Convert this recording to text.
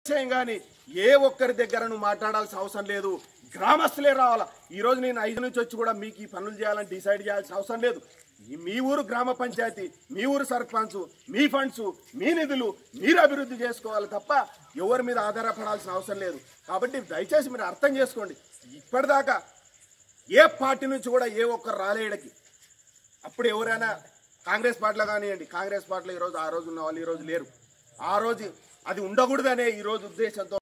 విషయం కానీ ఏ ఒక్కరి దగ్గర నువ్వు మాట్లాడాల్సిన అవసరం లేదు గ్రామస్తులే రావాలా ఈ రోజు నేను ఐదు నుంచి వచ్చి కూడా మీకు ఈ పనులు చేయాలని డిసైడ్ చేయాల్సిన అవసరం లేదు ఈ- మీ ఊరు గ్రామ పంచాయతీ మీ ఊరు సర్పంచ్ మీ ఫండ్స్ మీ నిధులు మీరు అభివృద్ధి చేసుకోవాలి తప్ప ఎవరి మీద ఆధారపడాల్సిన అవసరం లేదు కాబట్టి దయచేసి మీరు అర్థం చేసుకోండి ఇప్పటిదాకా ఏ పార్టీ నుంచి కూడా ఏ ఒక్కరు రాలేయడకి అప్పుడు ఎవరైనా కాంగ్రెస్ పార్టీలో కానివ్వండి కాంగ్రెస్ పార్టీలో ఈరోజు ఆ రోజు ఉన్న వాళ్ళు ఈ రోజు లేరు ఆ రోజు అది ఉండకూడదనే ఈ రోజు ఉద్దేశంతో